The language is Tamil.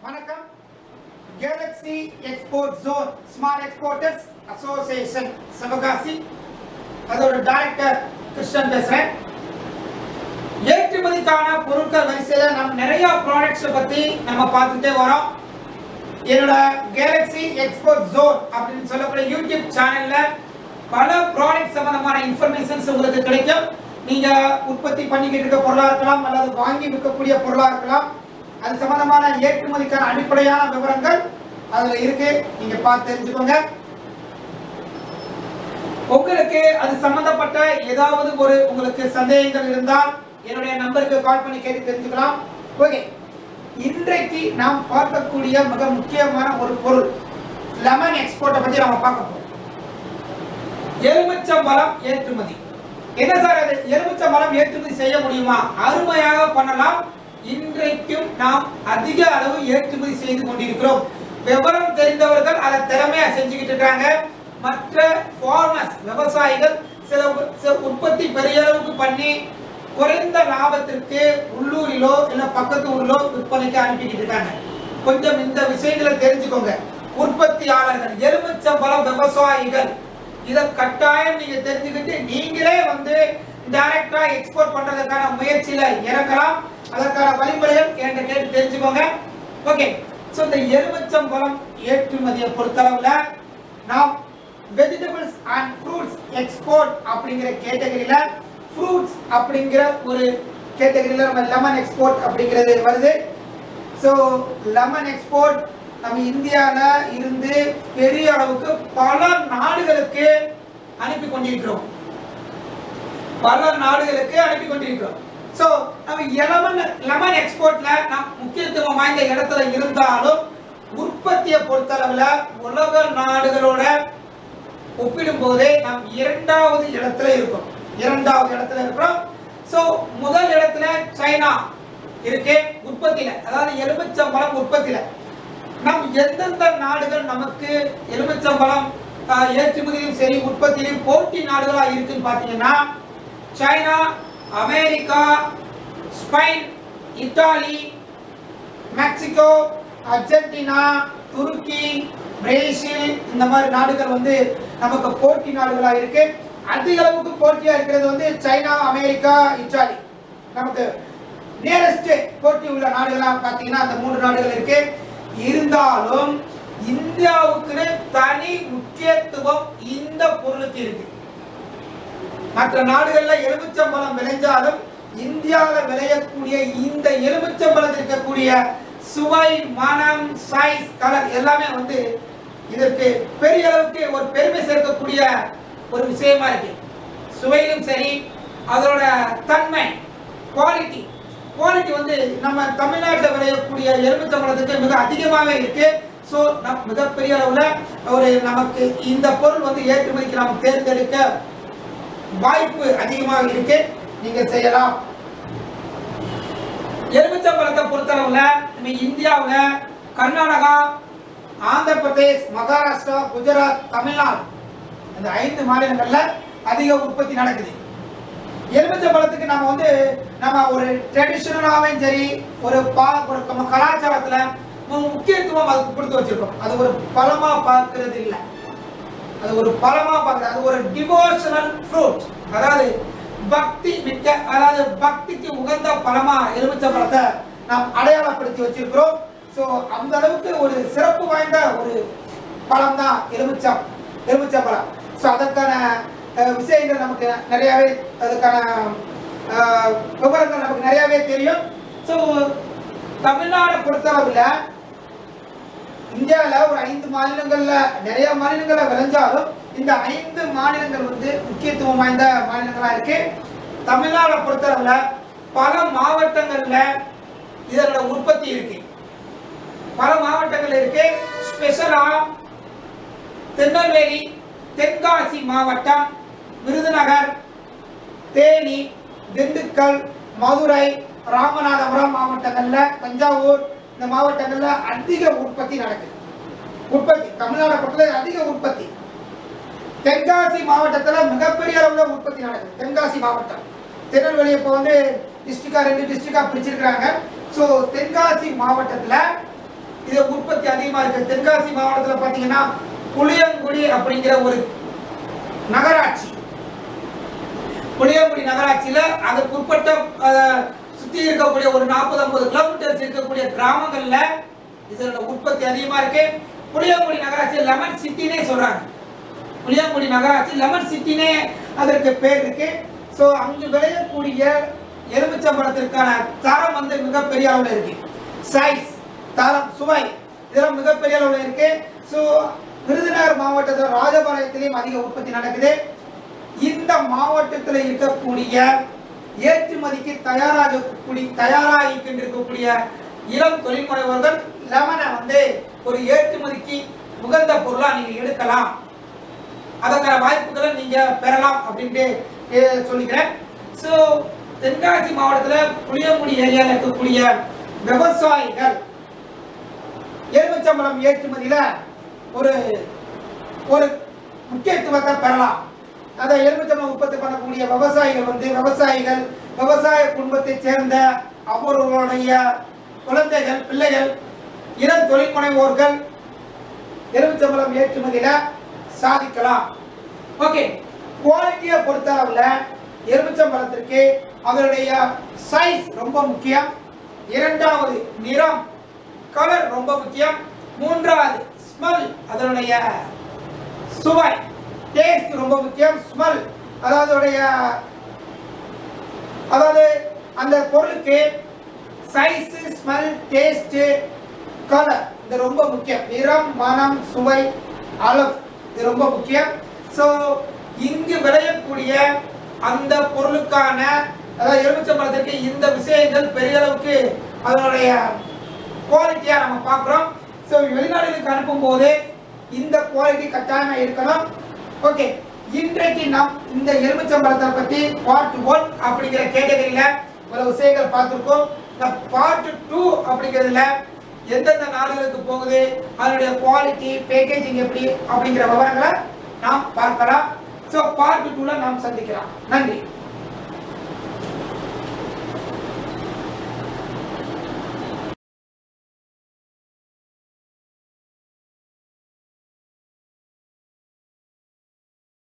வணக்கம் Galaxy Export Zone Smart Exporters Association Sivakasi அதோட டைரக்டர் கிருஷ்ணன் பேசுறேன் ஏற்றுமதிக்கான பொருட்கள் வரிசையில நம்ம நிறைய ப்ராடக்ட்ஸ் பத்தி நம்ம பார்த்துட்டே வரோம் என்னோட கேலக்ஸி எக்ஸ்போர்ட் ஜோன் அப்படின்னு சொல்லக்கூடிய யூடியூப் சேனல்ல பல ப்ராடக்ட் சம்பந்தமான இன்ஃபர்மேஷன்ஸ் உங்களுக்கு கிடைக்கும் நீங்க உற்பத்தி பண்ணிக்கிட்டு இருக்க பொருளா இருக்கலாம் அல்லது வாங்கி விற்கக்கூடிய பொருளா இருக்கலாம் அது சம்பந்தமான ஏற்றுமதிக்கான அடிப்படையான விவரங்கள் அதுல இருக்கு நீங்க பார்த்து தெரிஞ்சுக்கோங்க உங்களுக்கு அது சம்பந்தப்பட்ட ஏதாவது ஒரு உங்களுக்கு சந்தேகங்கள் இருந்தால் என்னுடைய நம்பருக்கு கால் பண்ணி கேட்டு தெரிஞ்சுக்கலாம் ஓகே இன்றைக்கு நாம் பார்க்கக்கூடிய மிக முக்கியமான ஒரு பொருள் லெமன் எக்ஸ்போர்ட்டை பத்தி நம்ம பார்க்க போறோம் எலுமிச்சம்பழம் ஏற்றுமதி என்ன சார் அது எலுமிச்சம்பழம் ஏற்றுமதி செய்ய முடியுமா அருமையாக பண்ணலாம் இன்றைக்கும் நாம் அதிக அளவு ஏற்றுமதி செய்து கொண்டிருக்கிறோம் விவரம் தெரிந்தவர்கள் அதை திறமையா செஞ்சுக்கிட்டு இருக்காங்க மற்ற ஃபார்மர்ஸ் விவசாயிகள் சில உ- சில உற்பத்தி பெரிய அளவுக்கு பண்ணி குறைந்த லாபத்திற்கு உள்ளூரிலோ இல்ல பக்கத்து ஊரிலோ விற்பனைக்கு அனுப்பிக்கிட்டு இருக்காங்க கொஞ்சம் இந்த விஷயங்களை தெரிஞ்சுக்கோங்க உற்பத்தியாளர்கள் எலுமிச்சம்பழம் விவசாயிகள் இதை கட்டாயம் நீங்க தெரிஞ்சுக்கிட்டு நீங்களே வந்து டைரக்டா எக்ஸ்போர்ட் பண்றதுக்கான முயற்சியில இறங்கலாம் அதற்கான வழிமுறைகள் என்கிட்ட கேட்டு தெரிஞ்சுக்கோங்க ஓகே சோ இந்த எலுமிச்சம்பழம் ஏற்றுமதியை பொறுத்தளவுல நாம் வெஜிடபிள்ஸ் அண்ட் ஃப்ரூட்ஸ் எக்ஸ்போர்ட் அப்படிங்கிற கேட்டகரியில ஃப்ரூட்ஸ் அப்படிங்கிற ஒரு கேட்டகரியில நம்ம லெமன் எக்ஸ்போர்ட் அப்படிங்கிறது வருது ஸோ லெமன் எக்ஸ்போர்ட் நம்ம இந்தியால இருந்து பெரிய அளவுக்கு பல நாடுகளுக்கு அனுப்பி கொண்டிருக்கிறோம் பல நாடுகளுக்கு அனுப்பி கொண்டிருக்கிறோம் ஸோ நம்ம லெமன் லெமன் எக்ஸ்போர்ட்ல நம் முக்கியத்துவம் வாய்ந்த இடத்துல இருந்தாலும் உற்பத்தியை பொறுத்தளவுல உலக நாடுகளோட ஒப்பிடும் போதே நாம் இரண்டாவது இடத்துல இருக்கோம் இரண்டாவது இடத்துல இருக்கிறோம் ஸோ முதல் இடத்துல சைனா இருக்கு உற்பத்தியில அதாவது எலுமிச்சம்பழம் உற்பத்தியில நம் எந்தெந்த நாடுகள் நமக்கு எலுமிச்சம்பழம் ஆஹ், ஏற்றுமதியிலும் சரி உற்பத்தியிலும் போட்டி நாடுகளா இருக்குன்னு பார்த்தீங்கன்னா China America Spain Italy Mexico Argentina துருக்கி பிரேசில் இந்த மாதிரி நாடுகள் வந்து நமக்கு போட்டி நாடுகளா இருக்கு அதிக அளவுக்கு போட்டியா இருக்கிறது வந்து சைனா அமெரிக்கா இத்தாலி நமக்கு நியரஸ்ட் போட்டி உள்ள நாடுகளா பார்த்தீங்கன்னா அந்த மூன்று நாடுகள் இருக்கு இருந்தாலும் இந்தியாவுக்குன்னு தனி முக்கியத்துவம் இந்த பொருளுக்கு இருக்கு மற்ற நாடுகள்ல எலுமிச்சம்பழம் விளைஞ்சாலும் இந்தியாவில் விளையக்கூடிய இந்த எலுமிச்சம்பழத்தில் இருக்கக்கூடிய சுவை மனம் சைஸ் கலர் எல்லாமே வந்து இதற்கு பெரிய அளவுக்கு ஒரு பெருமை சேர்க்கக்கூடிய ஒரு விஷயமா இருக்கு சுவையிலும் சரி அதோட தன்மை குவாலிட்டி குவாலிட்டி வந்து நம்ம தமிழ்நாட்டில் விளையக்கூடிய எலுமிச்சம்பழத்துக்கு மிக அதிகமாகவே இருக்கு ஸோ நம் மிகப்பெரிய அளவில் ஒரு நமக்கு இந்த பொருள் வந்து ஏற்றுமதிக்கு நாம் தேர்ந்தெடுக்க வாய்ப்பு அதிகமாக இருக்கு நீங்க செய்யலாம் எலுமிச்சம்பழத்தை பொறுத்தளவுல நம்ம இந்தியாவுல கர்நாடகா ஆந்திர பிரதேஷ் மகாராஷ்டிரா குஜராத் தமிழ்நாடு இந்த ஐந்து மாநிலங்கள்ல அதிக உற்பத்தி நடக்குது எலுமிச்சம்பழத்துக்கு நம்ம வந்து நம்ம ஒரு ட்ரெடிஷ்னலாகவும் சரி ஒரு பா ஒரு நம்ம கலாச்சாரத்துல மு- முக்கியத்துவம் அதுக்கு கொடுத்து வச்சிருக்கோம் அது ஒரு பழமா பார்க்கிறது இல்லை அது ஒரு பழமா பார்க்குறது அது ஒரு டிவோஷனல் ஃப்ரூட் அதாவது பக்தி மிக்க அதாவது பக்திக்கு உகந்த பழமா எலுமிச்சை பழத்தை நாம் அடையாளப்படுத்தி வச்சிருக்கிறோம் ஸோ அந்த அளவுக்கு ஒரு சிறப்பு வாய்ந்த ஒரு பழம் தான் எலுமிச்சம் எலுமிச்சை பழம் ஸோ அதற்கான அஹ், விஷயங்கள் நமக்கு நிறையாவே அதுக்கான அஹ், விவரங்கள் நமக்கு நிறையாவே தெரியும் ஸோ தமிழ்நாடை பொறுத்தளவில் இந்தியாவில் ஒரு ஐந்து மாநிலங்கள்ல நிறைய மாநிலங்கள்ல விளைஞ்சாலும் இந்த ஐந்து மாநிலங்கள் வந்து முக்கியத்துவம் வாய்ந்த மாநிலங்களா இருக்கு தமிழ்நாடை பொறுத்தளவுல பல மாவட்டங்கள்ல இதனோட உற்பத்தி இருக்கு பல மாவட்டங்கள் இருக்கு ஸ்பெஷலா திருநெல்வேலி தென்காசி மாவட்டம் விருதுநகர் தேனி திண்டுக்கல் மதுரை ராமநாதபுரம் மாவட்டங்கள்ல தஞ்சாவூர் இந்த மாவட்டங்கள்ல அதிக உற்பத்தி நடக்குது உற்பத்தி தமிழ்நாடு பொறுத்தவரை அதிக உற்பத்தி தென்காசி மாவட்டத்துல மிகப்பெரிய அளவுல உற்பத்தி நடக்குது தென்காசி மாவட்டம் திருநெல்வேலி இப்போ வந்து டிஸ்ட்ரிக்டா ரெண்டு டிஸ்ட்ரிக்டா பிரிச்சிருக்கிறாங்க ஸோ தென்காசி மாவட்டத்துல இது உற்பத்தி அதிகமா இருக்கு தென்காசி மாவட்டத்தில் பார்த்தீங்கன்னா புளியங்குடி அப்படிங்கிற ஒரு நகராட்சி புளியங்குடி நகராட்சியில அதுக்கு உட்பட்ட அஹ், சுத்தி இருக்கக்கூடிய ஒரு நாற்பது ஐம்பது கிலோமீட்டர்ஸ் இருக்கக்கூடிய கிராமங்கள்ல இதோட உற்பத்தி அதிகமா இருக்கு புளியங்குடி நகராட்சி லெமன் சிட்டினே சொல்றாங்க புளியங்குடி நகராட்சி லெமன் சிட்டினே அதற்கு பேர் இருக்கு ஸோ அங்கு விளையக்கூடிய எலுமிச்சம்பழத்திற்கான தரம் வந்து மிகப்பெரிய அளவில் இருக்கு சைஸ் தரம் சுவை இதெல்லாம் மிகப்பெரிய அளவில் இருக்கு ஸோ விருதுநகர் மாவட்டத்தில் ராஜபாளையத்திலையும் அதிக உற்பத்தி நடக்குது இந்த மாவட்டத்தில் இருக்கக்கூடிய ஏற்றுமதிக்கு தயாராகக்கூடிய தயாராகி இருக்கக்கூடிய இளம் தொழில்முனைவர்கள் லெமனை வந்து ஒரு ஏற்றுமதிக்கு உகந்த பொருளா நீங்க எடுக்கலாம் அதற்கான வாய்ப்புகளை நீங்க பெறலாம் அப்படின்ட்டு அஹ், சொல்லிக்கிறேன் ஸோ தென்காசி மாவட்டத்தில் புளியங்குடி ஏரியாவில் இருக்கக்கூடிய விவசாயிகள் எலுமிச்சம்பழம் ஏற்றுமதியில ஒரு ஒரு முக்கியத்துவத்தை பெறலாம் அதை எலுமிச்சம்பழம் உற்பத்தி பண்ணக்கூடிய விவசாயிகள் வந்து விவசாயிகள் விவசாய குடும்பத்தைச் சேர்ந்த அவர்களுடைய குழந்தைகள் பிள்ளைகள் இளம் தொழில் முனைவோர்கள் எலுமிச்சம்பழம் ஏற்றுமதியில சாதிக்கலாம் ஓகே குவாலிட்டியை பொறுத்த அளவுல எலுமிச்சம்பழத்திற்கு அதனுடைய சைஸ் ரொம்ப முக்கியம் இரண்டாவது நிறம் கலர் ரொம்ப முக்கியம் மூன்றாவது ஸ்மெல் அதனுடைய சுவை டேஸ்ட் ரொம்ப முக்கியம் ஸ்மெல் அதாவது அதோடைய அதாவது அந்த பொருளுக்கு சைஸ் ஸ்மெல் டேஸ்ட் கலர் இது ரொம்ப முக்கியம் நிறம் மனம் சுவை அளவு இது ரொம்ப முக்கியம் ஸோ இங்கு விளையக்கூடிய அந்த பொருளுக்கான அதாவது எலுமிச்சம்பழத்திற்கு இந்த விஷயங்கள் பெரிய அளவுக்கு அதனுடைய குவாலிட்டியாக நம்ம பார்க்குறோம் ஸோ வெளிநாடுகளுக்கு அனுப்பும்போது இந்த குவாலிட்டி கட்டாயமாக இருக்கணும் ஓகே இன்றைக்கு நாம் இந்த எலுமிச்சம்பழத்தை பற்றி பார்ட் ஒன் அப்படிங்கிற கேட்டகரியில் பல விஷயங்கள் பார்த்துருக்கோம் இந்த பார்ட் டூ அப்படிங்கிறதுல எந்தெந்த நாடுகளுக்கு போகுது அதனுடைய குவாலிட்டி பேக்கேஜிங் எப்படி அப்படிங்கிற விவரங்களை நாம் பார்க்கலாம் ஸோ பார்ட் டூவில் நாம் சந்திக்கலாம் நன்றி